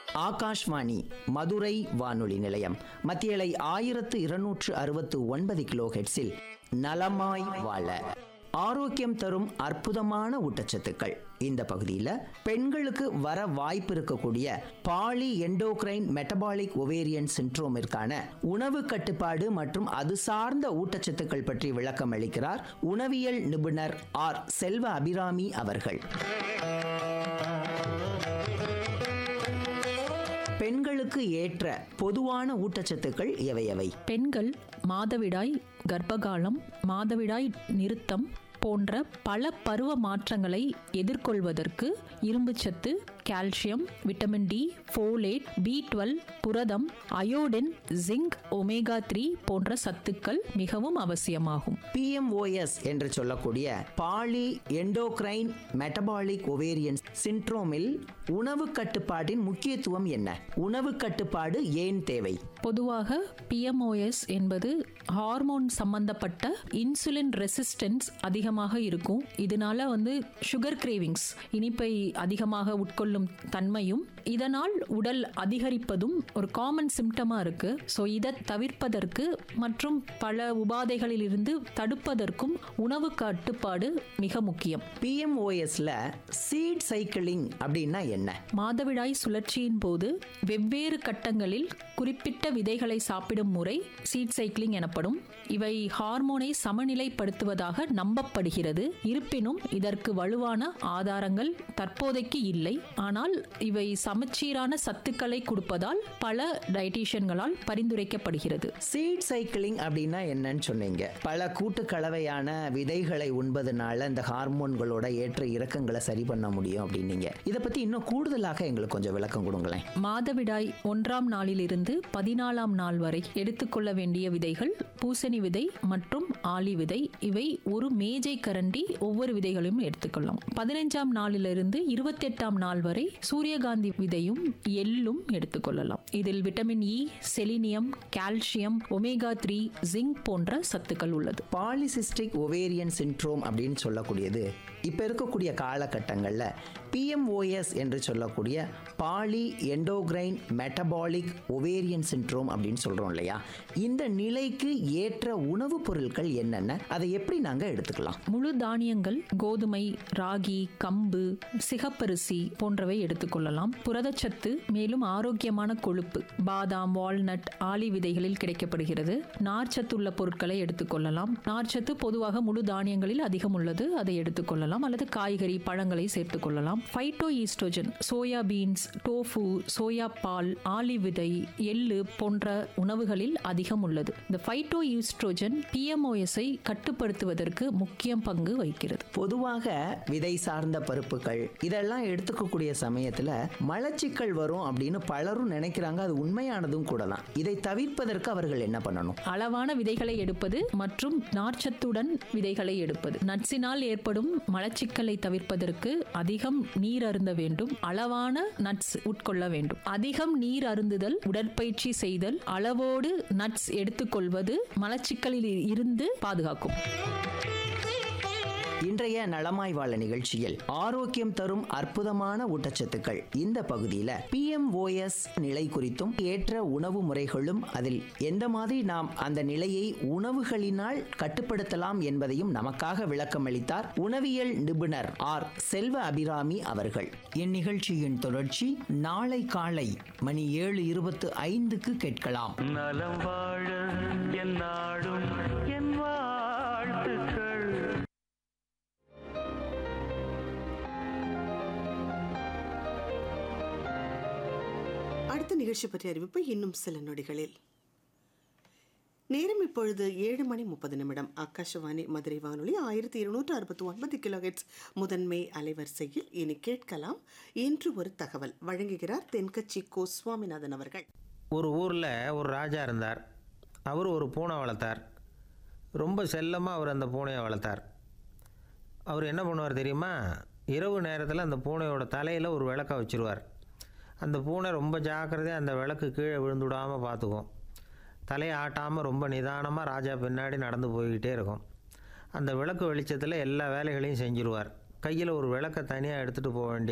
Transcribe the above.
ஆகாஷ்வாணி மதுரை வானொலி நிலையம் மத்தியலை ஆயிரத்து இருநூற்று அறுபத்து ஒன்பது கிலோ ஹெட்ஸில் நலமாய் வாழ ஆரோக்கியம் தரும் அற்புதமான ஊட்டச்சத்துக்கள் இந்த பகுதியில் பெண்களுக்கு வர வாய்ப்பு இருக்கக்கூடிய பாலி எண்டோக்ரைன் மெட்டபாலிக் ஒவேரியன் சிண்ட்ரோமிற்கான உணவு கட்டுப்பாடு மற்றும் அது சார்ந்த ஊட்டச்சத்துக்கள் பற்றி விளக்கம் அளிக்கிறார் உணவியல் நிபுணர் ஆர் செல்வ அபிராமி அவர்கள் பெண்களுக்கு ஏற்ற பொதுவான ஊட்டச்சத்துக்கள் எவை எவை பெண்கள் மாதவிடாய் கர்ப்பகாலம் மாதவிடாய் நிறுத்தம் போன்ற பல பருவ மாற்றங்களை எதிர்கொள்வதற்கு இரும்புச்சத்து calcium vitamin D folate B twelve புரதம் அயோடின் ஜிங்க் ஒமேகா த்ரீ போன்ற சத்துக்கள் மிகவும் அவசியமாகும் பிஎம்ஓஎஸ் என்று சொல்லக்கூடிய பாலி எண்டோக்ரைன் மெட்டபாலிக் ஒவேரியன் சிண்ட்ரோமில் உணவு கட்டுப்பாட்டின் முக்கியத்துவம் என்ன உணவு கட்டுப்பாடு ஏன் தேவை பொதுவாக பிஎம்ஓஎஸ் என்பது ஹார்மோன் சம்பந்தப்பட்ட இன்சுலின் ரெசிஸ்டன்ஸ் அதிகமாக இருக்கும் இதனால வந்து சுகர் கிரேவிங்ஸ் இனிப்பை அதிகமாக உட்கொள்ளும் தன்மையும் இதனால் உடல் அதிகரிப்பதும் ஒரு காமன் சிம்டமா இருக்கு ஸோ இதை தவிர்ப்பதற்கு மற்றும் பல உபாதைகளில் இருந்து தடுப்பதற்கும் உணவு கட்டுப்பாடு மிக முக்கியம் பிஎம்ஓஎஸ்ல சீட் சைக்கிளிங் அப்படின்னா என்ன மாதவிடாய் சுழற்சியின் போது வெவ்வேறு கட்டங்களில் குறிப்பிட்ட விதைகளை சாப்பிடும் முறை சீட் சைக்கிளிங் எனப்படும் இவை ஹார்மோனை சமநிலைப்படுத்துவதாக நம்பப்படுகிறது இருப்பினும் இதற்கு வலுவான ஆதாரங்கள் தற்போதைக்கு இல்லை ஆனால் இவை சமச்சீரான சத்துக்களை கொடுப்பதால் பல டயட்டீஷியன்களால் பரிந்துரைக்கப்படுகிறது சீட் சைக்கிளிங் அப்படின்னா என்னன்னு சொன்னீங்க பல கூட்டு கலவையான விதைகளை உண்பதனால இந்த ஹார்மோன்களோட ஏற்ற இறக்கங்களை சரி பண்ண முடியும் அப்படின்னீங்க இதை பத்தி இன்னும் கூடுதலாக எங்களுக்கு கொஞ்சம் விளக்கம் கொடுங்களேன் மாதவிடாய் ஒன்றாம் நாளிலிருந்து பதினாலாம் நாள் வரை எடுத்துக்கொள்ள வேண்டிய விதைகள் பூசணி விதை மற்றும் ஆளி விதை இவை ஒரு மேஜை கரண்டி ஒவ்வொரு விதைகளையும் எடுத்துக்கொள்ளலாம் பதினைஞ்சாம் நாளிலிருந்து இருபத்தெட்டாம் நாள் வரை சூரியகாந்தி விதையும் எள்ளும் எடுத்துக்கொள்ளலாம் இதில் vitamin E selenium calcium omega three zinc போன்ற சத்துக்கள் உள்ளது பாலிசிஸ்டிக் ஒவேரியன் சிண்ட்ரோம் அப்படின்னு சொல்லக்கூடியது இப்போ இருக்கக்கூடிய காலகட்டங்களில் பிஎம்ஓஎஸ் என்று சொல்லக்கூடிய poly endocrine metabolic ovarian syndrome அப்படின்னு சொல்கிறோம் இல்லையா இந்த நிலைக்கு ஏற்ற உணவுப் பொருட்கள் என்னென்ன அதை எப்படி நாங்கள் எடுத்துக்கலாம் முழு தானியங்கள் கோதுமை ராகி கம்பு சிகப்பரிசி போன்றவை எடுத்துக்கொள்ளலாம் புரதச்சத்து மேலும் ஆரோக்கியமான கொழுப்பு பாதாம் வால்நட் ஆலி விதைகளில் கிடைக்கப்படுகிறது நார்ச்சத்துள்ள பொருட்களை எடுத்துக்கொள்ளலாம் நார்ச்சத்து பொதுவாக முழு தானியங்களில் அதிகம் உள்ளது அதை எடுத்துக்கொள்ளலாம் அல்லது காய்கறி பழங்களை சேர்த்துக் கொள்ளலாம் phyto estrogen soya beans tofu soya பால் ஆலி விதை எள்ளு போன்ற உணவுகளில் அதிகம் உள்ளது இந்த ஃபைட்டோ ஈஸ்ட்ரோஜன் பிஎம்ஓஎஸ்ஐ கட்டுப்படுத்துவதற்கு முக்கிய பங்கு வகிக்கிறது பொதுவாக விதை சார்ந்த பருப்புகள் இதெல்லாம் எடுத்துக்கக்கூடிய சமயத்தில் மலச்சிக்கல் வரும் அப்படின்னு பலரும் நினைக்கிறாங்க அது உண்மையானதும் கூட தான் இதை தவிர்ப்பதற்கு அவர்கள் என்ன பண்ணணும் அளவான விதைகளை எடுப்பது மற்றும் நார்ச்சத்துடன் விதைகளை எடுப்பது நட்ஸினால் ஏற்படும் மலச்சிக்கலை தவிர்ப்பதற்கு அதிகம் நீர் அருந்த வேண்டும் அளவான நட்ஸ் உட்கொள்ள வேண்டும் அதிகம் நீர் அருந்துதல் உடற்பயிற்சி செய்தல் அளவோடு நட்ஸ் எடுத்துக்கொள்வது மலச்சிக்கலில் இருந்து பாதுகாக்கும் இன்றைய நலமாய் வாழ நிகழ்ச்சியில் ஆரோக்கியம் தரும் அற்புதமான ஊட்டச்சத்துக்கள் இந்த பகுதியில் பிஎம்ஓஎஸ் நிலை குறித்தும் ஏற்ற உணவு முறைகளும் அதில் எந்த மாதிரி நாம் அந்த நிலையை உணவுகளினால் கட்டுப்படுத்தலாம் என்பதையும் நமக்காக விளக்கம் அளித்தார் உணவியல் நிபுணர் ஆர் செல்வ அபிராமி அவர்கள் இந்நிகழ்ச்சியின் தொடர்ச்சி நாளை காலை மணி ஏழு இருபத்து ஐந்துக்கு கேட்கலாம் நலம் வாழ என் நாடும் என் வாழ்த்துக்கள் அடுத்த நிகழ்ச்சி பற்றிய அறிவிப்பு இன்னும் சில நொடிகளில் நேரம் இப்பொழுது ஏழு மணி முப்பது நிமிடம் ஆகாஷவாணி மதுரை வானொலி ஆயிரத்தி இருநூற்று அறுபத்தி ஒன்பது கிலோஹெட்ஸ் முதன்மை அலைவரிசையில் இனி கேட்கலாம் இன்று ஒரு தகவல் வழங்குகிறார் தென்கட்சி கோ சுவாமிநாதன் அவர்கள் ஒரு ஊரில் ஒரு ராஜா இருந்தார் அவர் ஒரு பூனை வளர்த்தார் ரொம்ப செல்லமாக அவர் அந்த பூனையை வளர்த்தார் அவர் என்ன பண்ணுவார் தெரியுமா இரவு நேரத்தில் அந்த பூனையோட தலையில் ஒரு விளக்க வச்சுருவார் அந்த பூனை ரொம்ப ஜாக்கிரதையாக அந்த விளக்கு கீழே விழுந்துடாமல் பார்த்துக்கும் தலையை ஆட்டாமல் ரொம்ப நிதானமாக ராஜா பின்னாடி நடந்து போய்கிட்டே இருக்கும் அந்த விளக்கு வெளிச்சத்தில் எல்லா வேலைகளையும் செஞ்சுருவார் கையில் ஒரு விளக்கை தனியாக எடுத்துகிட்டு போக வேண்டிய